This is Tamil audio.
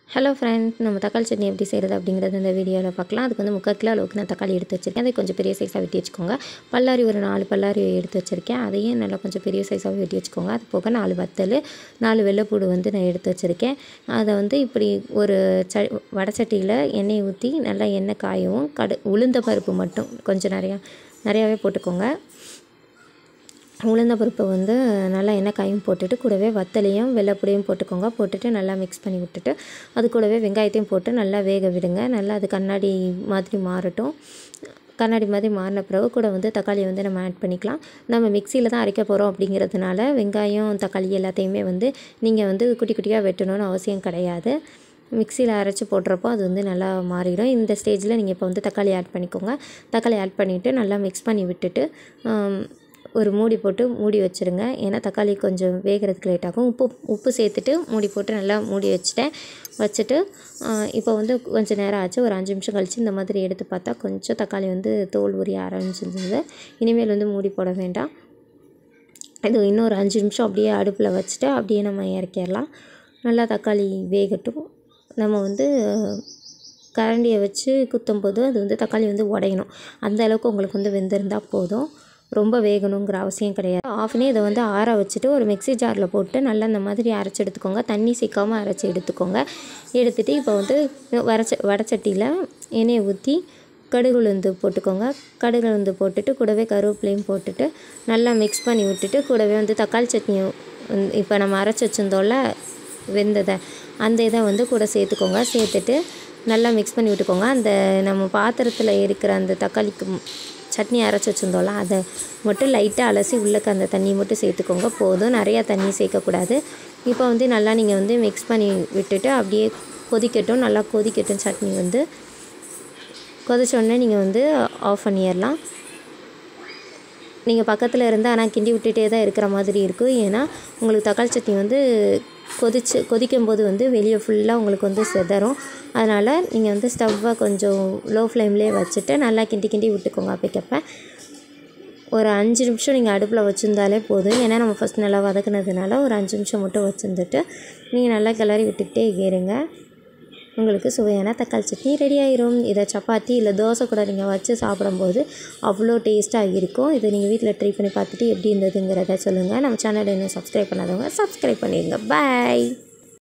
ஹலோ ஃப்ரெண்ட்ஸ் நம்ம தக்காளி சட்னி எப்படி செய்கிறது அப்படிங்கிறது இந்த வீடியோவில் பார்க்கலாம் அதுக்கு வந்து முக்கால் கிலோ அளவுக்கு நான் தக்காளி எடுத்து வச்சுருக்கேன் அதை கொஞ்சம் பெரிய சைஸாக வெட்டி வச்சுக்கோங்க பல்லாரி ஒரு நாலு பல்லாரி எடுத்து வச்சுருக்கேன் அதையும் நல்லா கொஞ்சம் பெரிய சைஸாக வெட்டி வச்சுக்கோங்க அது போக நாலு வத்தல் நாலு வெள்ளைப்பூடு வந்து நான் எடுத்து வச்சுருக்கேன் அதை வந்து இப்படி ஒரு ச வடச்சட்டியில் எண்ணெய் ஊற்றி நல்லா எண்ணெய் காயவும் கடு உளுந்த பருப்பு மட்டும் கொஞ்சம் நிறையா நிறையாவே போட்டுக்கோங்க உளுந்த பருப்பை வந்து நல்லா எண்ணெய் காயும் போட்டுட்டு கூடவே வத்தலையும் வெள்ளைப்பொடியும் போட்டுக்கோங்க போட்டுட்டு நல்லா மிக்ஸ் பண்ணி விட்டுட்டு அது கூடவே வெங்காயத்தையும் போட்டு நல்லா வேக விடுங்க நல்லா அது கண்ணாடி மாதிரி மாறட்டும் கண்ணாடி மாதிரி மாறின பிறகு கூட வந்து தக்காளியை வந்து நம்ம ஆட் பண்ணிக்கலாம் நம்ம மிக்சியில் தான் அரைக்க போகிறோம் அப்படிங்கிறதுனால வெங்காயம் தக்காளி எல்லாத்தையுமே வந்து நீங்கள் வந்து குட்டி குட்டியாக வெட்டணும்னு அவசியம் கிடையாது மிக்சியில் அரைச்சி போடுறப்போ அது வந்து நல்லா மாறிடும் இந்த ஸ்டேஜில் நீங்கள் இப்போ வந்து தக்காளி ஆட் பண்ணிக்கோங்க தக்காளி ஆட் பண்ணிவிட்டு நல்லா மிக்ஸ் பண்ணி விட்டுட்டு ஒரு மூடி போட்டு மூடி வச்சுருங்க ஏன்னா தக்காளி கொஞ்சம் வேகிறதுக்கு லேட் ஆகும் உப்பு உப்பு சேர்த்துட்டு மூடி போட்டு நல்லா மூடி வச்சுட்டேன் வச்சுட்டு இப்போ வந்து கொஞ்சம் நேரம் ஆச்சு ஒரு அஞ்சு நிமிஷம் கழித்து இந்த மாதிரி எடுத்து பார்த்தா கொஞ்சம் தக்காளி வந்து தோல் உரிய ஆரம்பிச்சிருந்தது இனிமேல் வந்து மூடி போட வேண்டாம் இது இன்னொரு அஞ்சு நிமிஷம் அப்படியே அடுப்பில் வச்சுட்டு அப்படியே நம்ம இறக்கிடலாம் நல்லா தக்காளி வேகட்டும் நம்ம வந்து கரண்டியை வச்சு குத்தும்போது அது வந்து தக்காளி வந்து உடையணும் அந்த அளவுக்கு உங்களுக்கு வந்து வெந்திருந்தால் போதும் ரொம்ப வேகணுங்கிற அவசியம் கிடையாது ஆஃப்னே இதை வந்து ஆற வச்சுட்டு ஒரு மிக்சி ஜாரில் போட்டு நல்லா இந்த மாதிரி அரைச்சி எடுத்துக்கோங்க தண்ணி சிக்காமல் அரைச்சி எடுத்துக்கோங்க எடுத்துகிட்டு இப்போ வந்து வரைச்ச வடச்சட்டியில் எண்ணெயை ஊற்றி கடுகு உளுந்து போட்டுக்கோங்க கடுகு உளுந்து போட்டுட்டு கூடவே கருவேப்பிலையும் போட்டுட்டு நல்லா மிக்ஸ் பண்ணி விட்டுட்டு கூடவே வந்து தக்காளி சட்னியும் இப்போ நம்ம அரைச்சி வச்சுருந்தோம்ல வெந்ததை அந்த இதை வந்து கூட சேர்த்துக்கோங்க சேர்த்துட்டு நல்லா மிக்ஸ் பண்ணி விட்டுக்கோங்க அந்த நம்ம பாத்திரத்தில் இருக்கிற அந்த தக்காளிக்கு சட்னி அரைச்சி வச்சுருந்தோம்ல அதை மட்டும் லைட்டாக அலசி உள்ளக்க அந்த தண்ணி மட்டும் சேர்த்துக்கோங்க போதும் நிறையா தண்ணி சேர்க்கக்கூடாது இப்போ வந்து நல்லா நீங்கள் வந்து மிக்ஸ் பண்ணி விட்டுட்டு அப்படியே கொதிக்கட்டும் நல்லா கொதிக்கட்டும் சட்னி வந்து கொதிச்சோடனே நீங்கள் வந்து ஆஃப் பண்ணிடலாம் நீங்கள் பக்கத்தில் இருந்தால் ஆனால் கிண்டி விட்டுட்டே தான் இருக்கிற மாதிரி இருக்கும் ஏன்னா உங்களுக்கு தக்காளி சட்னி வந்து கொதிச்சு கொதிக்கும் போது வந்து வெளியே ஃபுல்லாக உங்களுக்கு வந்து செதறும் அதனால் நீங்கள் வந்து ஸ்டவ்வை கொஞ்சம் லோ ஃப்ளேம்லேயே வச்சுட்டு நல்லா கிண்டி கிண்டி விட்டுக்கோங்க அப்பைக்கப்போ ஒரு அஞ்சு நிமிஷம் நீங்கள் அடுப்பில் வச்சுருந்தாலே போதும் ஏன்னா நம்ம ஃபஸ்ட் நல்லா வதக்குனதுனால ஒரு அஞ்சு நிமிஷம் மட்டும் வச்சுருந்துட்டு நீங்கள் நல்லா கிளறி விட்டுக்கிட்டே இருங்க உங்களுக்கு சுவையான தக்காளி சட்னி ரெடி ஆயிரும் இதை சப்பாத்தி இல்லை தோசை கூட நீங்கள் வச்சு சாப்பிடும்போது அவ்வளோ டேஸ்ட்டாக இருக்கும் இதை நீங்கள் வீட்டில் ட்ரை பண்ணி பார்த்துட்டு எப்படி இருந்ததுங்கிறத சொல்லுங்கள் நம்ம சேனலை இன்னும் சப்ஸ்கிரைப் பண்ணாதவங்க சப்ஸ்கிரைப் பண்ணிடுங்க பாய்